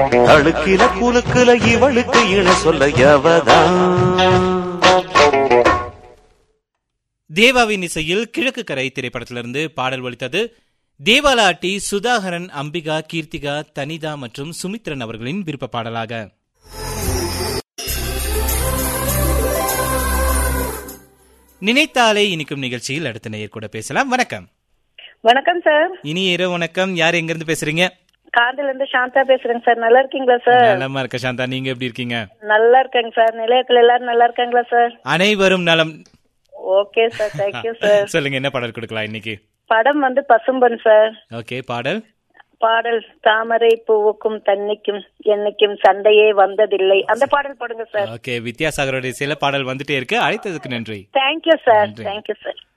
அழுக்கில குலுக்குல இவளுக்கு இழ சொல்ல எவதான் தேவாவின் இசையில் கிழக்கு கரை திரைப்படத்திலிருந்து பாடல் ஒலித்தது தேவாலாட்டி சுதாகரன் அம்பிகா கீர்த்திகா தனிதா மற்றும் சுமித்ரன் அவர்களின் விருப்ப பாடலாக நினைத்தாலே இனிக்கும் நிகழ்ச்சியில் அடுத்த நேயர் கூட பேசலாம் வணக்கம் வணக்கம் சார் இனி இரவு வணக்கம் யார் எங்க இருந்து பேசுறீங்க காந்தில இருந்து சாந்தா பேசுறேங்க சார் நல்லா இருக்கீங்களா சார் நலமா இருக்க சாந்தா நீங்க எப்படி இருக்கீங்க நல்லா இருக்கேங்க சார் நிலையத்துல எல்லாரும் நல்லா இருக்காங்களா சார் அனைவரும் நலம் ஓகே சார் தேங்க்யூ சார் சொல்லுங்க என்ன பாடல் கொடுக்கலாம் இன்னைக்கு படம் வந்து பசும்பன் சார் ஓகே பாடல் பாடல் தாமரை பூவுக்கும் தண்ணிக்கும் என்னைக்கும் சண்டையே வந்ததில்லை அந்த பாடல் போடுங்க சார் ஓகே வித்யாசாகரோட சில பாடல் வந்துட்டே இருக்கு அழைத்ததுக்கு நன்றி தேங்க்யூ சார் நன்றி. Thank you sir